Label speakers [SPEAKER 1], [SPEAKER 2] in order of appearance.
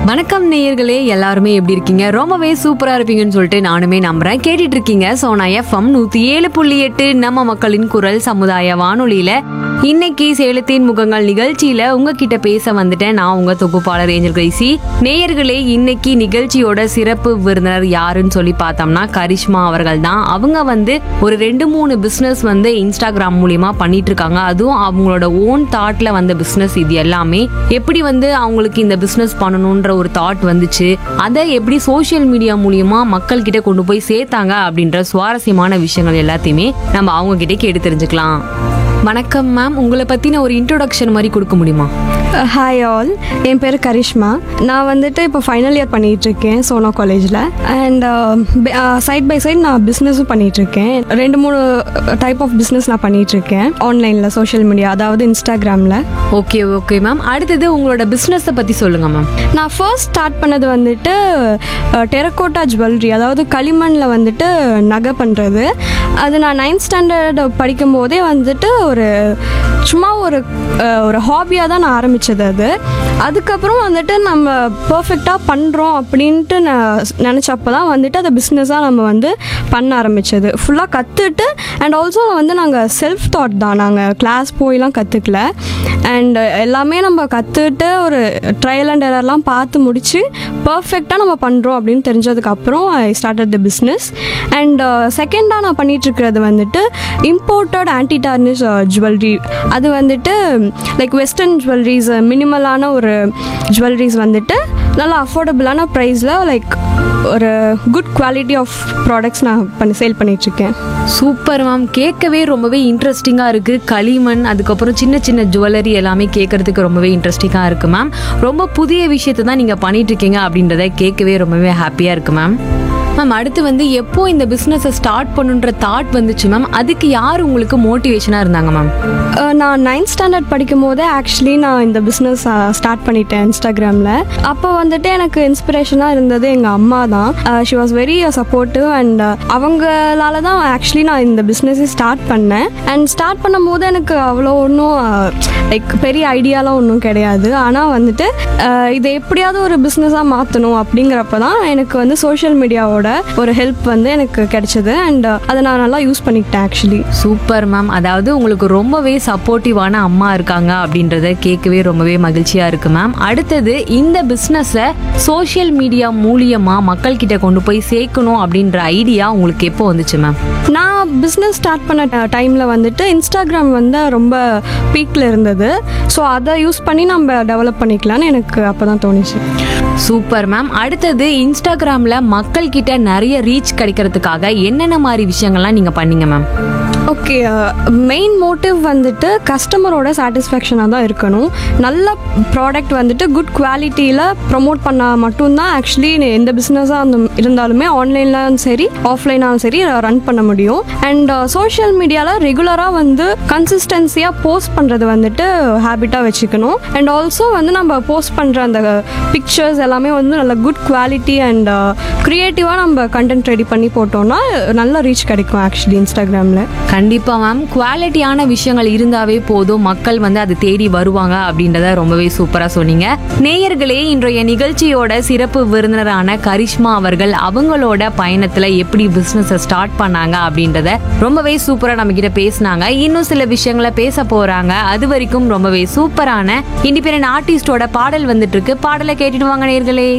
[SPEAKER 1] வணக்கம் நேயர்களே எல்லாருமே எப்படி இருக்கீங்க ரொம்பவே சூப்பரா இருப்பீங்கன்னு சொல்லிட்டு நானுமே நம்புறேன் கேட்டுட்டு இருக்கீங்க சோனா எஃப்எம் நூத்தி ஏழு புள்ளி எட்டு நம்ம மக்களின் குரல் சமுதாய வானொலியில இன்னைக்கு சேலத்தின் முகங்கள் நிகழ்ச்சியில உங்ககிட்ட பேச வந்துட்டேன் நான் உங்க தொகுப்பாளர் ஏஞ்சல் கிரைசி நேயர்களே இன்னைக்கு நிகழ்ச்சியோட சிறப்பு விருந்தினர் யாருன்னு சொல்லி பார்த்தோம்னா கரிஷ்மா அவர்கள் தான் அவங்க வந்து ஒரு ரெண்டு மூணு பிசினஸ் வந்து இன்ஸ்டாகிராம் மூலியமா பண்ணிட்டு இருக்காங்க அதுவும் அவங்களோட ஓன் தாட்ல வந்த பிசினஸ் இது எல்லாமே எப்படி வந்து அவங்களுக்கு இந்த பிசினஸ் பண்ணணும்ன்ற ஒரு தாட் வந்துச்சு அதை எப்படி சோஷியல் மீடியா மூலியமா மக்கள் கிட்ட கொண்டு போய் சேர்த்தாங்க அப்படின்ற சுவாரஸ்யமான விஷயங்கள் எல்லாத்தையுமே நம்ம அவங்க கிட்ட கேட்டு தெரிஞ்சுக்கலாம் வணக்கம் மேம் உங்களை பத்தின ஒரு இன்ட்ரோடக்ஷன் மாதிரி கொடுக்க முடியுமா
[SPEAKER 2] ஹாய் ஆல் என் பேர் கரிஷ்மா நான் வந்துட்டு இப்போ ஃபைனல் இயர் பண்ணிகிட்ருக்கேன் சோனா காலேஜில் அண்ட் சைட் பை சைட் நான் பிஸ்னஸும் பண்ணிகிட்ருக்கேன் ரெண்டு மூணு டைப் ஆஃப் பிஸ்னஸ் நான் பண்ணிகிட்ருக்கேன் ஆன்லைனில் சோஷியல் மீடியா அதாவது இன்ஸ்டாகிராமில்
[SPEAKER 1] ஓகே ஓகே மேம் அடுத்தது உங்களோட பிசினஸை பத்தி சொல்லுங்க மேம்
[SPEAKER 2] நான் ஃபர்ஸ்ட் ஸ்டார்ட் பண்ணது வந்துட்டு டெரக்கோட்டா ஜுவல்லரி அதாவது களிமண்ணில் வந்துட்டு நகை பண்ணுறது அது நான் நைன்த் ஸ்டாண்டர்ட் படிக்கும் போதே வந்துட்டு ஒரு சும்மா ஒரு அஹ், ஒரு ஹாபியாக தான் நான் ஆரம்பித்தது அது அதுக்கப்புறம் வந்துட்டு நம்ம பர்ஃபெக்டாக பண்ணுறோம் அப்படின்ட்டு நான் நினச்சப்போ தான் வந்துட்டு அதை பிஸ்னஸாக நம்ம வந்து பண்ண ஆரம்பித்தது ஃபுல்லாக கற்றுட்டு அண்ட் ஆல்சோ வந்து நாங்கள் செல்ஃப் தாட் தான் நாங்கள் கிளாஸ் போயெலாம் கற்றுக்கல அண்ட் எல்லாமே நம்ம கற்றுட்டு ஒரு ட்ரையல் அண்ட் எரர்லாம் பார்த்து முடிச்சு பர்ஃபெக்டாக நம்ம பண்ணுறோம் அப்படின்னு தெரிஞ்சதுக்கப்புறம் I started the business and செகண்டாக நான் பண்ணிட்டு இருக்கிறது வந்துட்டு இம்போர்ட்டட் ஆன்டி டார்னிஷ் ஜுவல்லரி அது வந்துட்டு லைக் வெஸ்டர்ன் ஜுவல்லரிஸ் மினிமலான ஒரு ஜுவல்லரிஸ் வந்துட்டு நல்லா அஃபோர்டபுளான ப்ரைஸில் லைக் ஒரு குட் குவாலிட்டி ஆஃப் ப்ராடக்ட்ஸ் நான் பண்ணி சேல் பண்ணிகிட்ருக்கேன்
[SPEAKER 1] சூப்பர் மேம் கேட்கவே ரொம்பவே இன்ட்ரெஸ்டிங்காக இருக்குது களிமண் அதுக்கப்புறம் சின்ன சின்ன ஜுவல்லரி எல்லாமே கேட்கறதுக்கு ரொம்பவே இன்ட்ரெஸ்டிங்காக இருக்குது மேம் ரொம்ப புதிய விஷயத்தை தான் நீங்கள் பண்ணிட்டு இருக்கீங்க அப்படின்றத கேட்கவே ரொம்பவே ஹாப்பியாக இருக்குது மேம் மேம் அடுத்து வந்து எப்போ இந்த பிஸ்னஸை ஸ்டார்ட் பண்ணுன்ற தாட் வந்துச்சு மேம் அதுக்கு யார் உங்களுக்கு மோட்டிவேஷனாக இருந்தாங்க மேம்
[SPEAKER 2] அஹ் நான் நைன்த் ஸ்டாண்டர்ட் படிக்கும் போதே ஆக்சுவலி நான் இந்த பிஸ்னஸ் ஸ்டார்ட் பண்ணிட்டேன் இன்ஸ்டாகிராமில் அப்போ வந்துட்டு எனக்கு இன்ஸ்பிரேஷனாக இருந்தது எங்கள் அம்மா தான் she was very supportive and அவங்களால தான் ஆக்சுவலி நான் இந்த பிஸ்னஸே ஸ்டார்ட் பண்ணேன் அண்ட் ஸ்டார்ட் பண்ணும்போது எனக்கு அவ்வளோ ஒன்றும் லைக் பெரிய ஐடியாலாம் ஒன்றும் கிடையாது ஆனால் வந்துட்டு அஹ் இதை எப்படியாவது ஒரு பிஸ்னஸாக மாற்றணும் அப்படிங்கிறப்ப தான் எனக்கு வந்து சோஷியல் மீடியாவோட ஒரு ஹெல்ப் வந்து எனக்கு கிடைச்சது அண்ட் அதை நான் நல்லா யூஸ் பண்ணிக்கிட்டேன் ஆக்சுவலி
[SPEAKER 1] சூப்பர் மேம் அதாவது உங்களுக்கு ரொம்பவே சப்போர்ட்டிவான அம்மா இருக்காங்க அப்படின்றத கேட்கவே ரொம்பவே மகிழ்ச்சியாக இருக்கு மேம் அடுத்தது இந்த பிஸ்னஸை சோஷியல் மீடியா மூலியமா மக்கள் கிட்ட கொண்டு போய் சேர்க்கணும் அப்படின்ற ஐடியா உங்களுக்கு எப்போ வந்துச்சு மேம்
[SPEAKER 2] நான் பிஸ்னஸ் ஸ்டார்ட் பண்ண டைமில் வந்துட்டு இன்ஸ்டாகிராம் வந்து ரொம்ப பீக்கில் இருந்தது ஸோ அதை யூஸ் பண்ணி நம்ம டெவலப் பண்ணிக்கலாம்னு எனக்கு அப்போ தான் தோணுச்சு
[SPEAKER 1] சூப்பர் மேம் அடுத்தது இன்ஸ்டாகிராம்ல மக்கள் கிட்ட நிறைய ரீச் கிடைக்கிறதுக்காக என்னென்ன மாதிரி விஷயங்கள்லாம் நீங்க பண்ணீங்க மேம்
[SPEAKER 2] ஓகே மெயின் மோட்டிவ் வந்துட்டு கஸ்டமரோட சாட்டிஸ்ஃபேக்ஷனாக தான் இருக்கணும் நல்ல ப்ராடக்ட் வந்துட்டு குட் குவாலிட்டியில் ப்ரொமோட் பண்ணால் மட்டும்தான் ஆக்சுவலி எந்த பிஸ்னஸாக அந்த இருந்தாலுமே ஆன்லைன்லாம் சரி ஆஃப்லைனாலும் சரி ரன் பண்ண முடியும் அண்ட் சோஷியல் மீடியாவில் ரெகுலராக வந்து கன்சிஸ்டன்சியாக போஸ்ட் பண்ணுறது வந்துட்டு ஹேபிட்டாக வச்சுக்கணும் அண்ட் ஆல்சோ வந்து நம்ம போஸ்ட் பண்ணுற அந்த பிக்சர்ஸ் எல்லாமே வந்து நல்ல குட் குவாலிட்டி அண்ட் க்ரியேட்டிவாக நம்ம கண்டென்ட் ரெடி பண்ணி போட்டோம்னா நல்ல ரீச் கிடைக்கும் ஆக்சுவலி இன்ஸ்டாகிராமில்
[SPEAKER 1] கண்டிப்பா மேம் குவாலிட்டியான விஷயங்கள் இருந்தாவே போதும் மக்கள் வந்து அதை தேடி வருவாங்க அப்படின்றத ரொம்பவே சூப்பரா சொன்னீங்க நேயர்களே இன்றைய நிகழ்ச்சியோட சிறப்பு விருந்தினரான கரிஷ்மா அவர்கள் அவங்களோட பயணத்துல எப்படி பிசினஸ் ஸ்டார்ட் பண்ணாங்க அப்படின்றத ரொம்பவே சூப்பரா நம்ம கிட்ட பேசினாங்க இன்னும் சில விஷயங்களை பேச போறாங்க அது வரைக்கும் ரொம்பவே சூப்பரான இண்டிபெண்டன்ட் ஆர்டிஸ்டோட பாடல் வந்துட்டு இருக்கு பாடலை கேட்டுட்டு வாங்க நேயர்களே